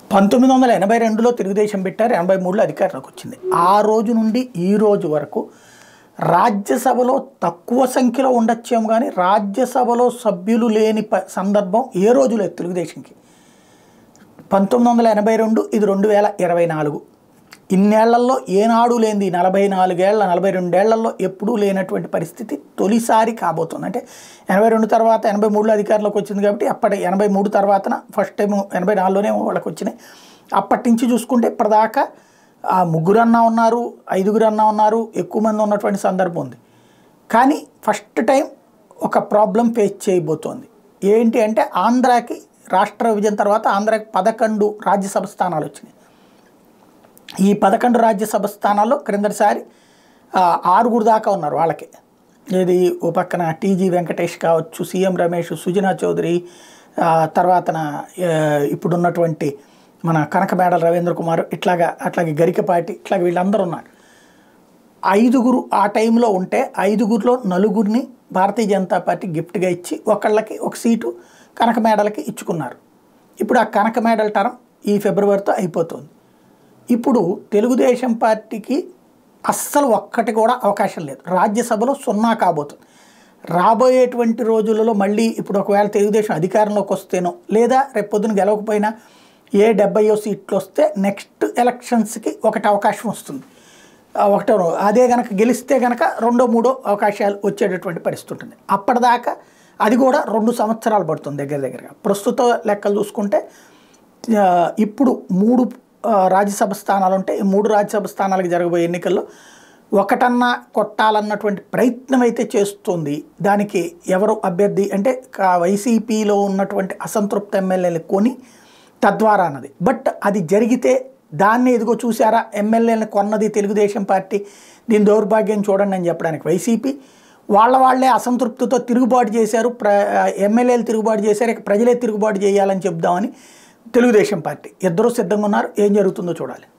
పంతొమ్మిది వందల ఎనభై రెండులో తెలుగుదేశం పెట్టారు ఎనభై మూడులో అధికారంలోకి వచ్చింది ఆ రోజు నుండి ఈ రోజు వరకు రాజ్యసభలో తక్కువ సంఖ్యలో ఉండొచ్చేమో కానీ రాజ్యసభలో సభ్యులు లేని ప సందర్భం ఏ రోజు లేదు తెలుగుదేశంకి పంతొమ్మిది వందల ఎనభై రెండు ఇది రెండు వేల ఇరవై నాలుగు ఇన్నేళ్లలో ఏనాడు లేనిది నలభై నాలుగేళ్ల నలభై రెండేళ్లలో ఎప్పుడూ లేనటువంటి పరిస్థితి తొలిసారి కాబోతుంది అంటే ఎనభై రెండు తర్వాత ఎనభై మూడులో అధికారంలోకి వచ్చింది కాబట్టి అప్పటి ఎనభై మూడు తర్వాతన ఫస్ట్ టైం ఎనభై నాలుగులోనే వాళ్ళకి వచ్చినాయి అప్పటి నుంచి చూసుకుంటే ఇప్పటిదాకా ఆ ముగ్గురు అన్నా ఉన్నారు ఐదుగురు అన్నా ఉన్నారు ఎక్కువ మంది ఉన్నటువంటి సందర్భం ఉంది కానీ ఫస్ట్ టైం ఒక ప్రాబ్లం ఫేస్ చేయబోతోంది ఏంటి అంటే ఆంధ్రాకి రాష్ట్ర విభజన తర్వాత ఆంధ్రాకి పదకొండు రాజ్యసభ స్థానాలు వచ్చినాయి ఈ పదకొండు రాజ్యసభ స్థానాల్లో క్రిందటిసారి ఆ, ఆరుగురు దాకా ఉన్నారు వాళ్ళకి ఇది ఓ పక్కన టీజీ వెంకటేష్ కావచ్చు సీఎం రమేష్ సుజనా చౌదరి ఆ, తర్వాతన ఆ, ఇప్పుడున్నటువంటి మన కనకమేడల రవీంద్ర కుమార్ ఇట్లాగా అట్లాగే గరికపాటి ఇట్లాగ వీళ్ళందరూ ఉన్నారు ఐదుగురు ఆ టైంలో ఉంటే ఐదుగురిలో నలుగురిని భారతీయ జనతా పార్టీ గిఫ్ట్గా ఇచ్చి ఒకళ్ళకి ఒక సీటు కనక మేడలకి ఇచ్చుకున్నారు ఇప్పుడు ఆ కనక మేడల టర్మ్ ఈ ఫిబ్రవరితో అయిపోతుంది ఇప్పుడు తెలుగుదేశం పార్టీకి అస్సలు ఒక్కటి కూడా అవకాశం లేదు రాజ్యసభలో సున్నా కాబోతుంది రాబోయేటువంటి రోజులలో మళ్ళీ ఇప్పుడు ఒకవేళ తెలుగుదేశం అధికారంలోకి వస్తేనో లేదా రేపు పొద్దున గెలవకపోయినా ఏ డెబ్బయో సీట్లు వస్తే నెక్స్ట్ ఎలక్షన్స్కి ఒకటి అవకాశం వస్తుంది ఆ ఒకటో రో- అదే గనక గెలిస్తే గనక రెండో మూడో అవకాశాలు వచ్చేటటువంటి పరిస్థితి ఉంటుంది అప్పటిదాకా అది కూడా రెండు సంవత్సరాలు పడుతుంది దగ్గర దగ్గరగా ప్రస్తుత లెక్కలు చూసుకుంటే ఆ, ఇప్పుడు మూడు ఆ, రాజ్యసభ స్థానాలు ఉంటే ఈ మూడు రాజ్యసభ స్థానాలకు జరగబోయే ఎన్నికల్లో ఒకటన్నా కొట్టాలన్నటువంటి ప్రయత్నం అయితే చేస్తుంది దానికి ఎవరు అభ్యర్థి అంటే కా- వైసీపీలో ఉన్నటువంటి అసంతృప్త ఎమ్మెల్యేలు కొని తద్వారా అన్నది బట్ అది జరిగితే దాన్ని ఎదుగో చూసారా ఎమ్మెల్యేలను కొన్నది తెలుగుదేశం పార్టీ దీని దౌర్భాగ్యం చూడండి అని చెప్పడానికి వైసీపీ వాళ్ళ వాళ్ళే అసంతృప్తితో తిరుగుబాటు చేశారు ప్ర ఎమ్మెల్యేలు తిరుగుబాటు చేశారు ఇక ప్రజలే తిరుగుబాటు చేయాలని చెప్దామని తెలుగుదేశం పార్టీ ఇద్దరూ సిద్ధంగా ఉన్నారు ఏం జరుగుతుందో చూడాలి